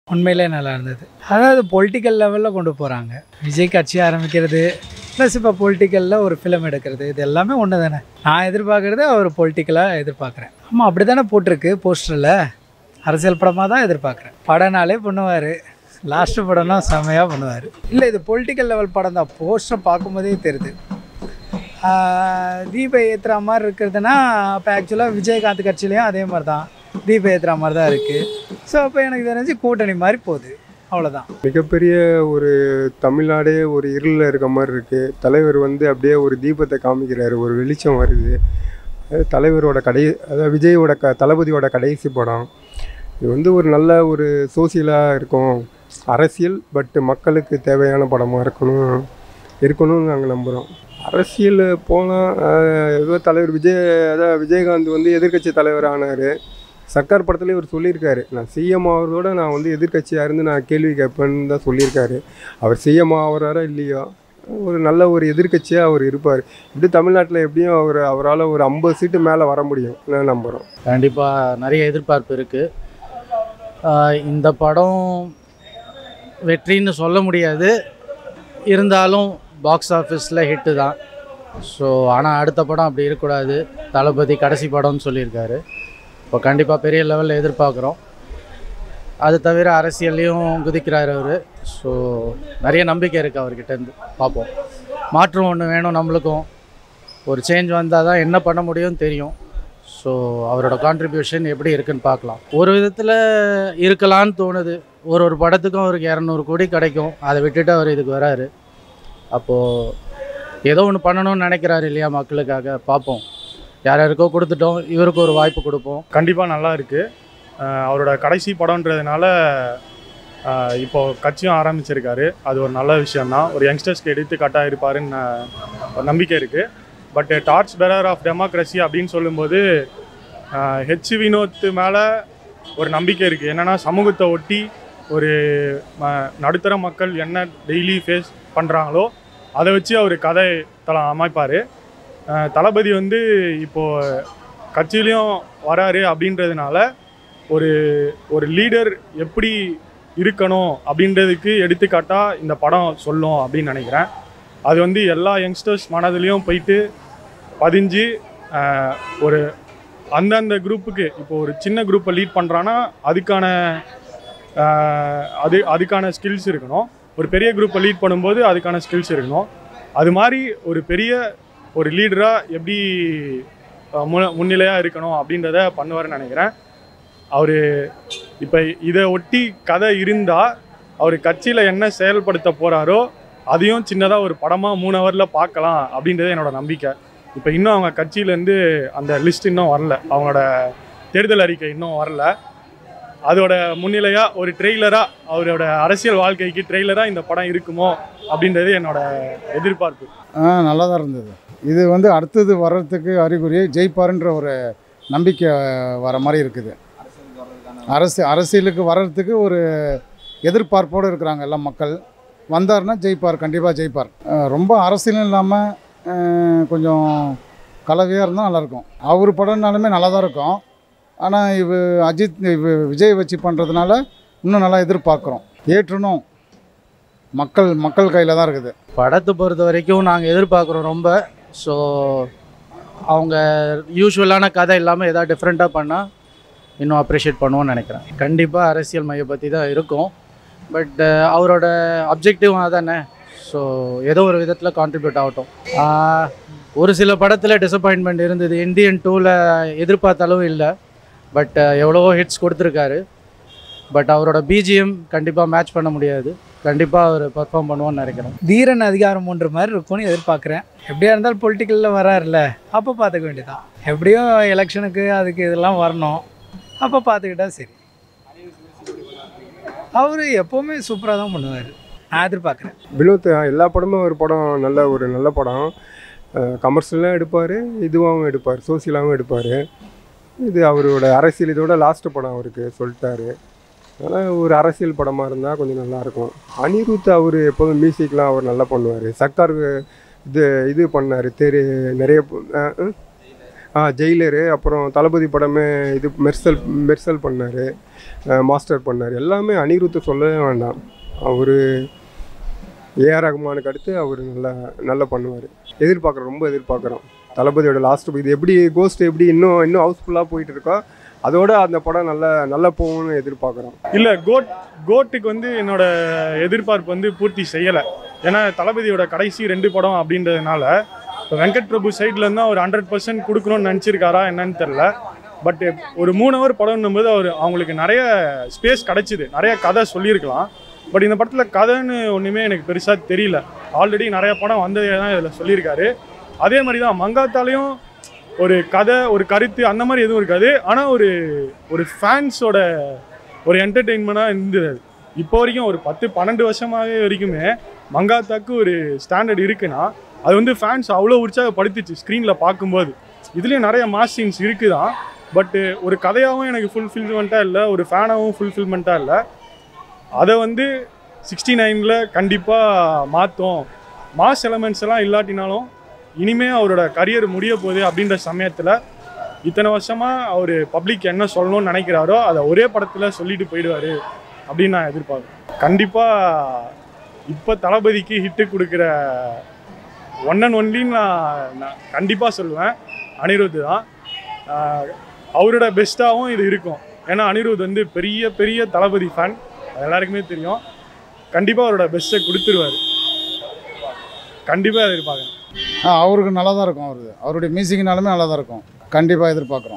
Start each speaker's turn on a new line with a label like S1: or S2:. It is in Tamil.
S1: உண்மையிலே நல்லா இருந்தது அதாவது பொலிட்டிக்கல் லெவலில் கொண்டு போகிறாங்க விஜய் கட்சி ஆரம்பிக்கிறது ப்ளஸ் இப்போ பொலிட்டிக்கலில் ஒரு ஃபிலிம் எடுக்கிறது இது எல்லாமே ஒன்று தானே நான் எதிர்பார்க்குறது அவர் பொலிட்டிக்கலாக எதிர்பார்க்குறேன் ஆமாம் அப்படி தானே போட்டிருக்கு போஸ்டரில் அரசியல் படமாக தான் எதிர்பார்க்குறேன் படம்னாலே பண்ணுவார் லாஸ்ட்டு படம்னா செம்மையாக பண்ணுவார் இல்லை இது பொலிட்டிக்கல் லெவல் படம் தான் போஸ்டரை பார்க்கும்போதே தெரியுது ஆஹ் தீபை ஏற்றுற மாதிரி இருக்கிறதுனா இப்போ ஆக்சுவலாக விஜயகாந்த் கட்சியிலையும் அதே மாதிரி தான் தீபை ஏற்றுற மாதிரி தான் இருக்குது ஸோ அப்போ எனக்கு தெரிஞ்சு கூட்டணி மாதிரி போகுது அவ்வளோதான்
S2: மிகப்பெரிய ஒரு தமிழ்நாடே ஒரு இருளில் இருக்க மாதிரி இருக்குது தலைவர் வந்து அப்படியே ஒரு தீபத்தை காமிக்கிறாரு ஒரு வெளிச்சம் வருது அது தலைவரோட கடை அதாவது விஜயோட க தளபதியோட கடைசி படம் இது வந்து ஒரு நல்ல ஒரு சோசியலாக இருக்கும் அரசியல் பட் மக்களுக்கு தேவையான படமாக இருக்கணும் இருக்கணும்னு நாங்கள் நம்புகிறோம் அரசியல் போனால் ஏதோ தலைவர் விஜய் அதாவது விஜயகாந்த் வந்து எதிர்க்கட்சி தலைவர் ஆனார் சர்க்கார் படத்துலேயே இவர் சொல்லியிருக்காரு நான் சிஎம் ஆகிறதோட நான் வந்து எதிர்க்கட்சியாக இருந்து நான் கேள்வி கேட்பேன்னு தான் சொல்லியிருக்காரு அவர் சிஎம் ஆகிறாரோ இல்லையோ ஒரு நல்ல ஒரு எதிர்க்கட்சியாக அவர் இருப்பார் இப்படி தமிழ்நாட்டில் எப்படியும் அவர் அவரால் ஒரு ஐம்பது சீட்டு மேலே வர முடியும் நான் நம்புகிறோம்
S3: கண்டிப்பாக நிறைய எதிர்பார்ப்பு இருக்குது இந்த படம் வெற்றின்னு சொல்ல முடியாது இருந்தாலும் பாக்ஸ் ஆஃபீஸில் ஹிட்டு தான் ஸோ ஆனால் அடுத்த படம் அப்படி இருக்கக்கூடாது தளபதி கடைசி படம்னு சொல்லியிருக்காரு இப்போ கண்டிப்பாக பெரிய லெவலில் எதிர்பார்க்குறோம் அது தவிர அரசியல்லையும் குதிக்கிறார் அவர் ஸோ நிறைய நம்பிக்கை இருக்குது அவர்கிட்டேருந்து பார்ப்போம் மாற்றம் ஒன்று வேணும் நம்மளுக்கும் ஒரு சேஞ்ச் வந்தால் தான் என்ன பண்ண முடியும்னு தெரியும் ஸோ அவரோட கான்ட்ரிபியூஷன் எப்படி இருக்குன்னு பார்க்கலாம் ஒரு விதத்தில் இருக்கலான்னு தோணுது ஒரு ஒரு படத்துக்கும் அவருக்கு இரநூறு கோடி கிடைக்கும் அதை விட்டுட்டு அவர் இதுக்கு வராரு அப்போது ஏதோ ஒன்று பண்ணணும்னு நினைக்கிறாரு இல்லையா மக்களுக்காக பார்ப்போம் யார் யாருக்கோ கொடுத்துட்டோம் இவருக்கு ஒரு வாய்ப்பு கொடுப்போம்
S4: கண்டிப்பாக நல்லா இருக்குது அவரோட கடைசி படம்ன்றதுனால ஆஹ் இப்போ கட்சியும் ஆரம்பிச்சிருக்காரு அது ஒரு நல்ல விஷயம்தான் ஒரு யங்ஸ்டர்ஸ்க்கு எடுத்துக்காட்டாக இருப்பாருன்னு நான் ஒரு நம்பிக்கை இருக்குது but torch bearer of democracy அப்படின்னு சொல்லும்போது ஹெச் வினோத் மேலே ஒரு நம்பிக்கை இருக்குது என்னென்னா சமூகத்தை ஒட்டி ஒரு ம- நடுத்தர மக்கள் என்ன டெய்லி ஃபேஸ் பண்ணுறாங்களோ அதை வச்சு அவர் கதை தளம் அமைப்பார் தளபதி வந்து இப்போது கட்சியிலையும் வராரு அப்படின்றதுனால ஒரு ஒரு லீடர் எப்படி இருக்கணும் அப்படின்றதுக்கு எடுத்துக்காட்டாக இந்த படம் சொல்லும் அப்படின்னு நினைக்கிறேன் அது வந்து எல்லா யங்ஸ்டர்ஸ் மனதிலையும் போயிட்டு பதிஞ்சு ஆஹ், ஒரு அந்தந்த குரூப்புக்கு இப்போ ஒரு சின்ன குரூப்பை லீட் பண்ணுறான்னா அதுக்கான ஆஹ், அது அதுக்கான ஸ்கில்ஸ் இருக்கணும் ஒரு பெரிய குரூப்பை லீட் பண்ணும்போது அதுக்கான ஸ்கில்ஸ் இருக்கணும் அது மாதிரி ஒரு பெரிய ஒரு லீடராக எப்படி அஹ், மு முன்னிலையாக இருக்கணும் அப்படின்றத பண்ணுவாருன்னு நினைக்கிறேன் அவர் இப்போ இதை ஒட்டி கதை இருந்தால் அவர் கட்சியில் என்ன செயல்படுத்த போகிறாரோ அதையும் சின்னதாக ஒரு படமாக மூணு ஹவரில் பார்க்கலாம் அப்படின்றது என்னோட நம்பிக்கை இப்போ இன்னும் அவங்க கட்சியிலேருந்து அந்த லிஸ்ட் இன்னும் வரல அவங்களோட தேர்தல் அறிக்கை இன்னும் வரல அதோட முன்னிலையாக ஒரு ட்ரெய்லராக அவரோட அரசியல் வாழ்க்கைக்கு ட்ரெய்லராக இந்த படம் இருக்குமோ அப்படின்றது என்னோட எதிர்பார்ப்பு
S5: ஆ நல்லா தான் இருந்தது இது வந்து அடுத்தது வர்றதுக்கு அறிகுறி ஜெயிப்பாருன்ற ஒரு நம்பிக்கை வர மாதிரி இருக்குது அரசு அரசியலுக்கு வர்றதுக்கு ஒரு எதிர்பார்ப்போடு இருக்கிறாங்க எல்லாம் மக்கள் வந்தாருன்னா ஜெயிப்பார் கண்டிப்பாக ஜெயிப்பார் ஆ, ரொம்ப அரசியலும் இல்லாமல் கொஞ்சம் கலவையாக இருந்தால் நல்லாயிருக்கும் அவர் படம்னாலுமே நல்லா தான் இருக்கும் ஆனால் இவ அஜித் இவ விஜய் வச்சு பண்ணுறதுனால இன்னும் நல்லா எதிர்பார்க்குறோம் ஏற்றணும் மக்கள் மக்கள் கையில் தான் இருக்குது
S3: படத்தை பொறுத்த வரைக்கும் நாங்கள் எதிர்பார்க்குறோம் ரொம்ப ஸோ அவங்க யூஸ்வலான கதை இல்லாமல் ஏதாவது டிஃப்ரெண்ட்டாக பண்ணால் இன்னும் அப்ரிஷியேட் பண்ணுவோம்னு நினைக்கிறேன் கண்டிப்பாக அரசியல் மைய பற்றி தான் இருக்கும் பட் அவரோட அப்ஜெக்டிவும் அதானே ஸோ ஏதோ ஒரு விதத்தில் கான்ட்ரிபியூட் ஆகட்டும் ஆஹ், ஒரு சில படத்தில் டிசப்பாயின்மெண்ட் இருந்தது இந்தியன் டூவில் எதிர்பார்த்த அளவு இல்லை பட் எவ்வளவோ ஹிட்ஸ் கொடுத்துருக்காரு பட் அவரோட பிஜிஎம் கண்டிப்பாக மேட்ச் பண்ண முடியாது கண்டிப்பாக அவர் பர்ஃபார்ம் பண்ணுவோன்னு நினைக்கிறேன்
S1: தீரன் அதிகாரம் ஒன்று மாதிரி இருக்கும்னு எதிர்பார்க்குறேன் எப்படியா இருந்தாலும் பொலிட்டிக்கலில் வராருல்ல அப்போ பார்த்துக்க வேண்டியதான் எப்படியும் எலெக்ஷனுக்கு அதுக்கு இதெல்லாம் வரணும் அப்போ பார்த்துக்கிட்டா சரி அவர் எப்போவுமே சூப்பராக தான் பண்ணுவார் நான் எதிர்பார்க்குறேன்
S2: வினோத் எல்லா படமும் ஒரு படம் நல்ல ஒரு நல்ல படம் கமர்ஷியலாகவும் எடுப்பார் இதுவாகவும் எடுப்பார் சோசியலாகவும் எடுப்பார் இது அவரோட அரசியல் இதோட லாஸ்ட் படம் அவருக்கு சொல்லிட்டாரு அதனால் ஒரு அரசியல் படமாக இருந்தால் கொஞ்சம் நல்லாயிருக்கும் அனிருத் அவர் எப்போதும் மியூசிக்லாம் அவர் நல்லா பண்ணுவார் சர்க்கார் இது இது பண்ணார் தெரு நிறைய ப- அஹ், அஹ். ஆ ஜெயிலரு அப்புறம் தளபதி படமே இது மெர்சல் மெர்சல் பண்ணார் மாஸ்டர் பண்ணார் எல்லாமே அனிருத்தை சொல்லவே வேண்டாம் அவர் ஏஆர் ரகுமானுக்கு அடுத்து அவர் நல்லா நல்லா பண்ணுவார் எதிர்பார்க்குறோம் ரொம்ப எதிர்பார்க்குறோம் தளபதியோட லாஸ்ட் இது எப்படி கோஸ்ட் எப்படி இன்னும் இன்னும் ஹவுஸ்ஃபுல்லாக போயிட்டு இருக்கோ அதோட அந்த படம் நல்லா நல்லா போகும்னு எதிர்பார்க்குறோம்
S4: இல்லை கோட் கோட்டுக்கு வந்து என்னோட எதிர்பார்ப்பு வந்து பூர்த்தி செய்யலை ஏன்னா தளபதியோட கடைசி ரெண்டு படம் அப்படின்றதுனால இப்போ வெங்கட் பிரபு சைட்லேருந்து அவர் ஹண்ட்ரட் பர்சன்ட் கொடுக்கணும்னு நினச்சிருக்காரா என்னன்னு தெரில பட் ஒரு மூணு ஹவர் படம்னும் போது அவர் அவங்களுக்கு நிறைய ஸ்பேஸ் கிடச்சிது நிறைய கதை சொல்லியிருக்கலாம் பட் இந்த படத்தில் கதைன்னு ஒன்றுமே எனக்கு பெருசாக தெரியல ஆல்ரெடி நிறைய படம் வந்ததே தான் இதில் சொல்லியிருக்காரு அதே மாதிரி தான் மங்காத்தாலையும் ஒரு கதை ஒரு கருத்து அந்த மாதிரி எதுவும் இருக்காது ஆனால் ஒரு ஒரு ஃபேன்ஸோட ஒரு என்டர்டெயின்மெண்ட்டாக இருந்தது அது. இப்போ வரைக்கும் ஒரு பத்து பன்னெண்டு வருஷமாகவே வரைக்குமே மங்காத்தாக்கு ஒரு ஸ்டாண்டர்ட் இருக்குன்னா அது வந்து ஃபேன்ஸ் அவ்வளோ உற்சாகப்படுத்திச்சு ஸ்க்ரீனில் பார்க்கும்போது இதுலேயும் நிறைய மாஸ் சீன்ஸ் இருக்குதான் பட்டு ஒரு கதையாகவும் எனக்கு ஃபுல்ஃபில்மெண்ட்டாக இல்லை ஒரு ஃபேனாகவும் ஃபுல்ஃபில்மெண்ட்டாக இல்லை அதை வந்து சிக்ஸ்டி நைனில் கண்டிப்பாக மாற்றும் மாஸ் எலமெண்ட்ஸ் எல்லாம் இல்லாட்டினாலும் இனிமே அவரோட கரியர் முடிய போகுது அப்படின்ற சமயத்தில் இத்தனை வருஷமாக அவர் பப்ளிக் என்ன சொல்லணும்னு நினைக்கிறாரோ அதை ஒரே படத்தில் சொல்லிட்டு போயிடுவார் அப்படின்னு நான் எதிர்பார்க்குறேன் கண்டிப்பாக இப்போ தளபதிக்கு ஹிட்டு கொடுக்குற ஒன் அண்ட் ஒன்லின்னு நான் நான் கண்டிப்பாக சொல்லுவேன் அனிருத் தான் ஆஹ் அவரோட பெஸ்ட்டாகவும் இது இருக்கும் ஏன்னா அனிருத் வந்து பெரிய பெரிய தளபதி ஃபேன் அது எல்லாருக்குமே தெரியும் கண்டிப்பாக அவரோட பெஸ்ட்டை கொடுத்துருவார் கண்டிப்பாக எதிர்பார்க்குறேன்
S5: ஆ அவருக்கு நல்லா தான் இருக்கும் அவருக்கு அவருடைய மியூசிக்னாலுமே நல்லா தான் இருக்கும் கண்டிப்பாக எதிர்பார்க்குறோம்